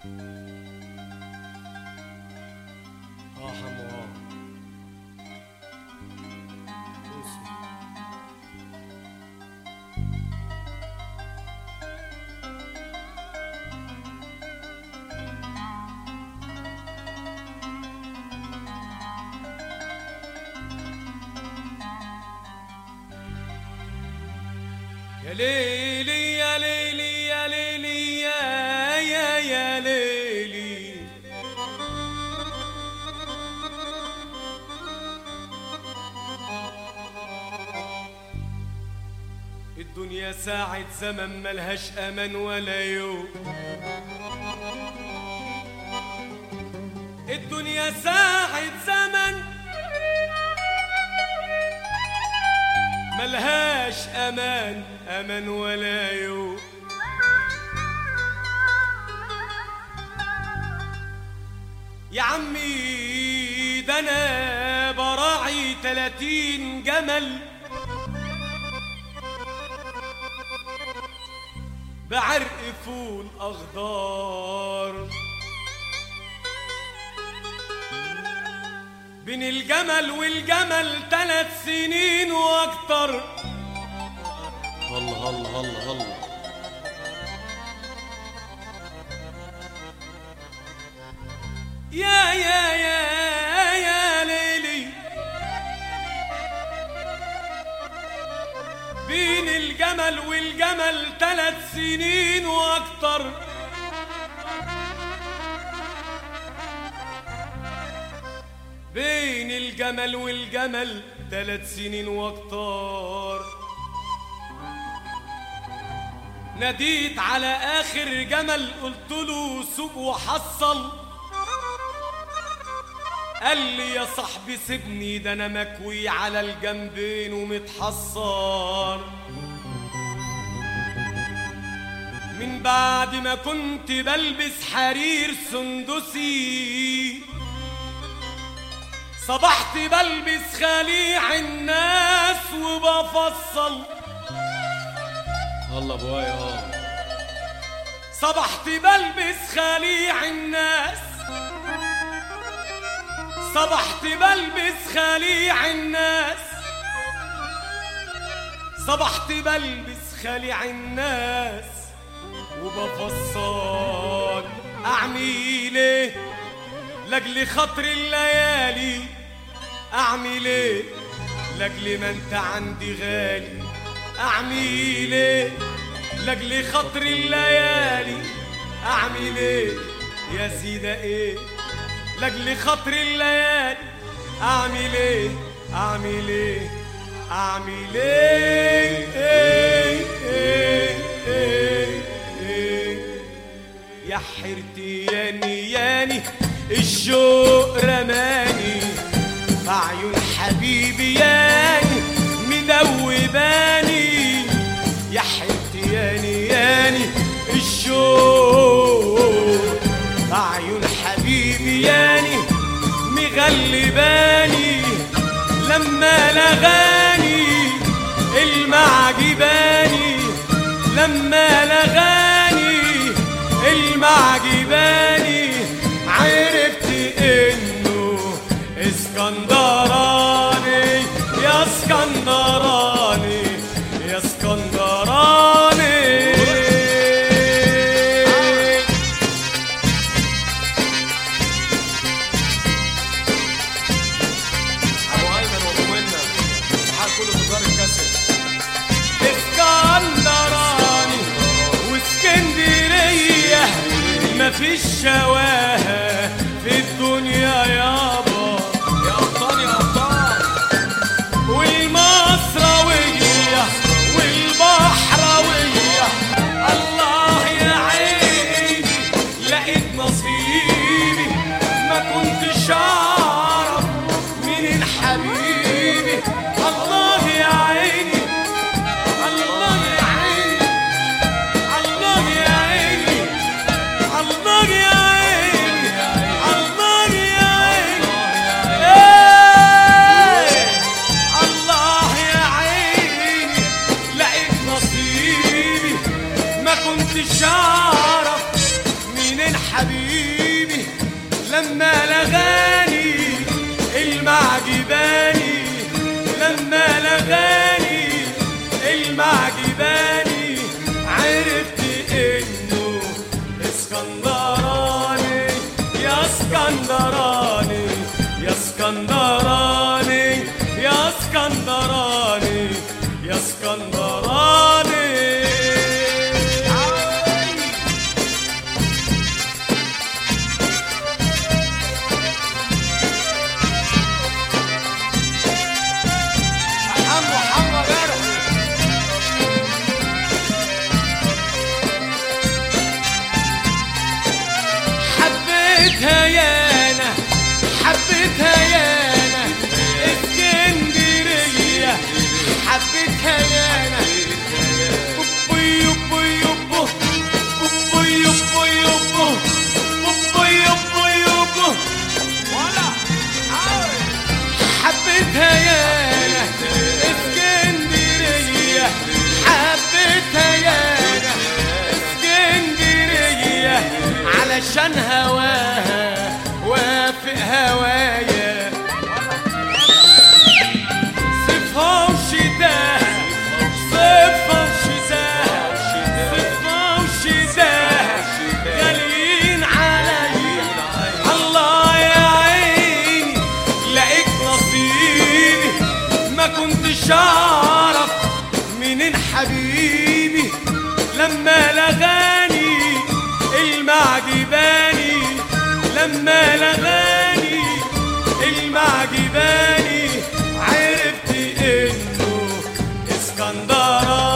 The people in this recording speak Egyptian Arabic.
اه حمو اه بوسي. يا ليلي يا ليلي يا ليلي يا يا يا ليلي الدنيا ساعة زمن ملهاش أمان ولا يوم الدنيا ساعة زمن ملهاش أمان أمان ولا يوم يا عمي ده أنا براعي تلاتين جمل بعرق فول أخضار بين الجمل والجمل ثلاث سنين واكتر الله الله الله الله يا يا يا يا ليلي بين الجمل والجمل ثلاث سنين واكتر بين الجمل والجمل ثلاث سنين واكتر ناديت على اخر جمل قلت له سوق وحصل قال لي يا صاحبي سيبني ده انا مكوي على الجنبين ومتحصر من بعد ما كنت بلبس حرير سندسي صبحت بلبس خليع الناس وبفصل الله بواي اه صبحت بلبس خليع الناس صبحت بلبس خليع الناس صبحت بلبس خليع الناس وبفصل اعمل ايه لاجل خاطر الليالي اعمل ايه لاجل ما انت عندي غالي اعمل ايه لاجل خاطر الليالي اعمل ايه يا سيدة ايه لاجل خاطر الليالي اعمل ايه اعمل ايه اعمل ايه ايه ايه ايه ايه يا حيرتي ياني ياني الشوق رماني في عيون حبيبي ياني مدوباني يا حيرتي ياني ياني الشوق في عيون حبيبي ياني مغلباني لما لغاني المعجباني لما لغاني المعجباني عرفت انه اسكندراني يا اسكندراني يا اسكندراني ابو ايمن وابو منى حال كل تجار الكاسيت اسكندراني واسكندريه مفيش شواهه في الدنيا يابا يا ابطال يا ابطال والمصراويه والبحراويه الله يا عيني لقيت نصيبي ما كنتش اعرف مين حبيبي الله يا عيني الله يا عيني الله يا عيني الله يا عيني الله يا عيني إيه! الله يا عيني لقيت نصيبي ما كنتش اعرف مين الحبيب اسكندراني حمو حمو جرحي حبيتها يانا حبيتها يانا اسكندرية حبيتها يانا بوبو يوبو يوبو بوبو يوبو يوبو بوبو يوبو يوبو ولا حبيتها يانا اسكندرية حبيتها يانا اسكندرية علشان هواها وافق هوايا صيفها وشتاها صيفها وشتاها صيفها وشتاها غاليين عليا الله يا عيني لقيت نصيبي ما كنتش اعرف منين حبيبي لما لغاني المعجباني لما لغاني المعجباني عرفت انه اسكندراني